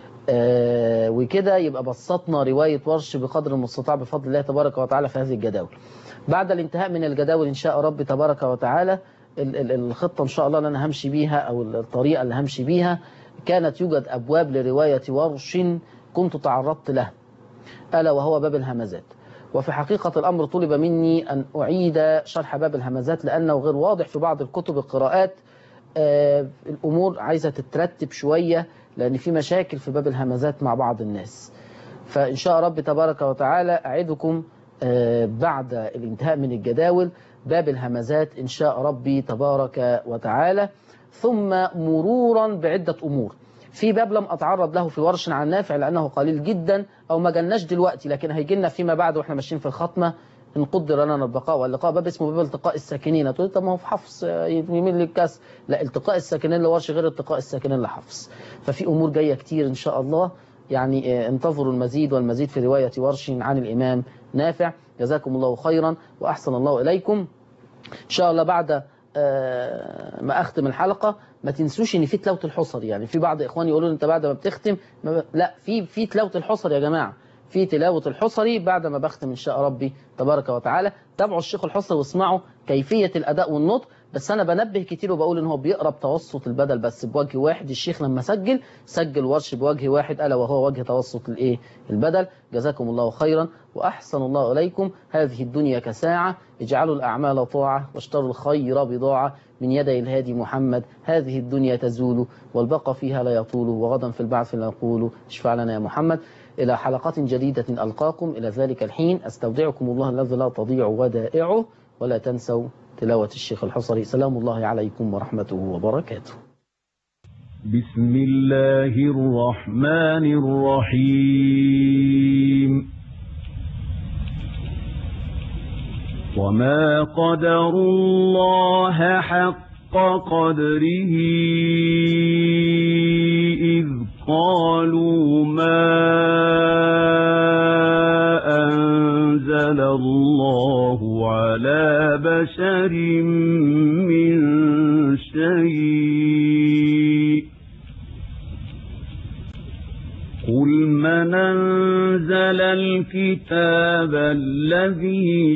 آه، وكده يبقى بسطنا رواية ورش بقدر المستطاع بفضل الله تبارك وتعالى في هذه الجداول بعد الانتهاء من الجداول إن شاء رب تبارك وتعالى ال- ال- الخطة إن شاء الله اللي أنا همشي بيها أو الطريقة اللي همشي بيها كانت يوجد أبواب لرواية ورش كنت تعرضت له ألا وهو باب الهمزات وفي حقيقة الأمر طلب مني أن أعيد شرح باب الهمزات لأنه غير واضح في بعض الكتب القراءات آه، الأمور عايزة تترتب شوية لأن في مشاكل في باب الهمزات مع بعض الناس فإن شاء رب تبارك وتعالى أعدكم آه، بعد الانتهاء من الجداول باب الهمزات إن شاء ربي تبارك وتعالى ثم مرورا بعدة أمور في باب لم أتعرض له في ورش عن نافع لأنه قليل جدا أو ما جالناش دلوقتي لكن هيجي لنا فيما بعد وإحنا ماشيين في الختمة إن قدر لنا البقاء واللقاء باب اسمه باب التقاء الساكنين تقول طب ما هو في حفص آه، يميل للكسر لا التقاء الساكنين لورش غير التقاء الساكنين لحفص ففي أمور جاية كتير إن شاء الله يعني آه، انتظروا المزيد والمزيد في رواية ورش عن الإمام نافع جزاكم الله خيرا وأحسن الله إليكم إن شاء الله بعد آه، ما أختم الحلقة ما تنسوش إن في تلاوة الحصر يعني في بعض إخواني يقولوا أنت بعد ما بتختم ما ب... لا في في تلاوة الحصر يا جماعة في تلاوة الحصري بعد ما بختم إن شاء ربي تبارك وتعالى تابعوا الشيخ الحصري واسمعوا كيفية الأداء والنطق بس أنا بنبه كتير وبقول إن هو بيقرا بتوسط البدل بس بوجه واحد الشيخ لما سجل سجل ورش بوجه واحد ألا وهو وجه توسط الإيه البدل جزاكم الله خيرا وأحسن الله إليكم هذه الدنيا كساعة اجعلوا الأعمال طاعة واشتروا الخير بضاعة من يدي الهادي محمد هذه الدنيا تزول والبقى فيها لا يطول وغدا في البعث لا يقول اشفع لنا يا محمد إلى حلقات جديدة ألقاكم إلى ذلك الحين أستودعكم الله الذي لا تضيع ودائعه ولا تنسوا تلاوة الشيخ الحصري سلام الله عليكم ورحمته وبركاته بسم الله الرحمن الرحيم وما قدروا الله حق قدره إذ قالوا ما أنزل الله على بشر من شيء قل من أنزل الكتاب الذي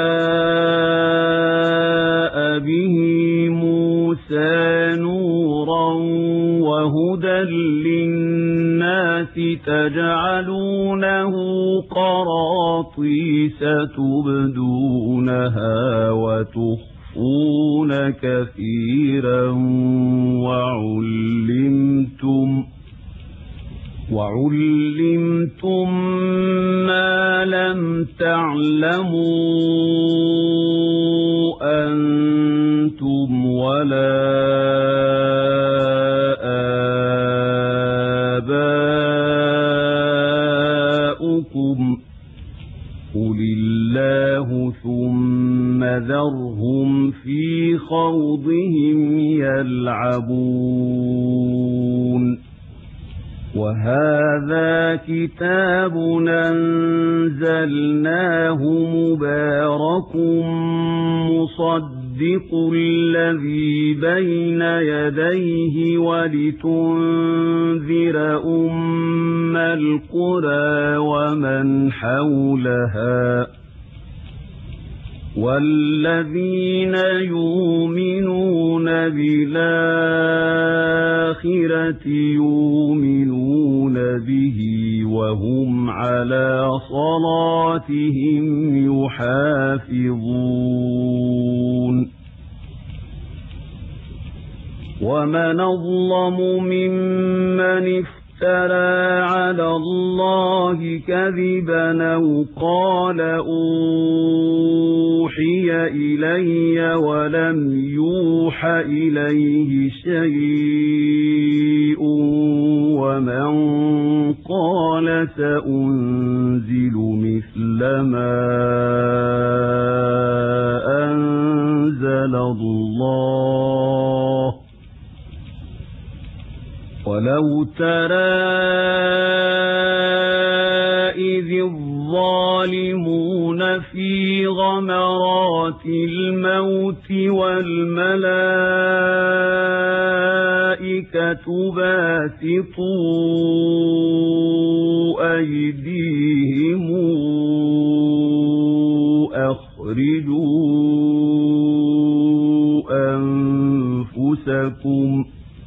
جاء به موسى نورا وهدى للناس تجعلونه قراطيس تبدونها وتخفون وتخفون كثيرا وعلمتم وعلمتم ما لم تعلموا أنتم ولا آباؤكم قل الله ثم ذرهم في خوضهم يلعبون وهذا كتاب أنزلناه مبارك مصدق الذي بين يديه ولتنذر أم القرى ومن حولها والذين يؤمنون بالآخرة يؤمنون به وهم على صلاتهم يحافظون ومن أظلم ممن افترى على الله كذبا أو قال أوحي إلي ولم يوح إليه شيء ومن قال سأنزل مثل ما أنزل الله ولو ترى إذ الظالمون في غمرات الموت والملائكة باسطوا أيديهم أخرجوا أنفسكم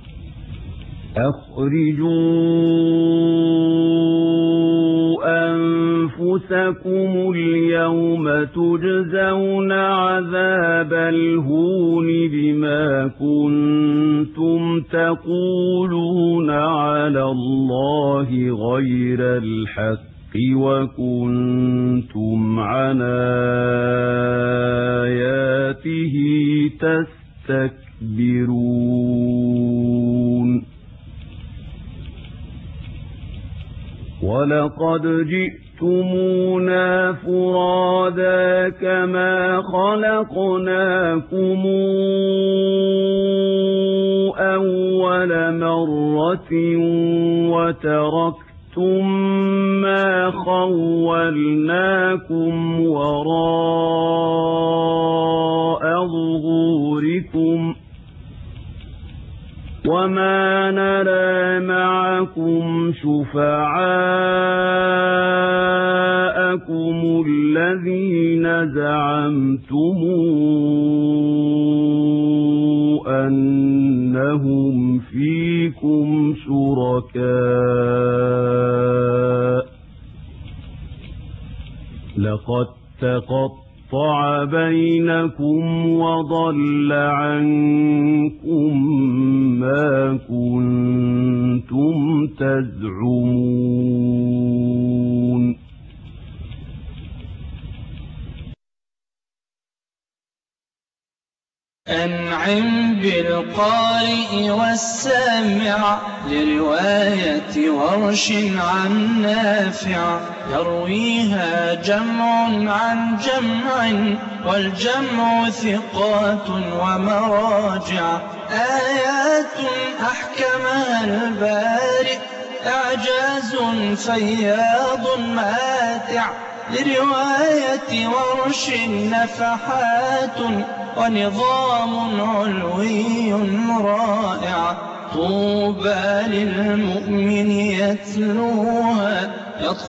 أخرجوا أنفسكم اليوم تجزون عذاب الهون بما كنتم تقولون على الله غير الحق وكنتم عن آياته تستكبرون ولقد جئتمونا فرادا كما خلقناكم أول مرة وتركتم ما خولناكم وراء ظهوركم وما نرى معكم شفعاءكم الذين زعمتم أنهم فيكم شركاء لقد تقطع بينكم وضل عنكم ما كنتم تزعمون أنعم بالقارئ والسامع لرواية ورش عن نافع يرويها جمع عن جمع والجمع ثقات ومراجع آيات أحكمها البارئ إعجاز فياض ماتع لرواية ورش نفحات ونظام علوي رائع طوبى للمؤمن يتلوها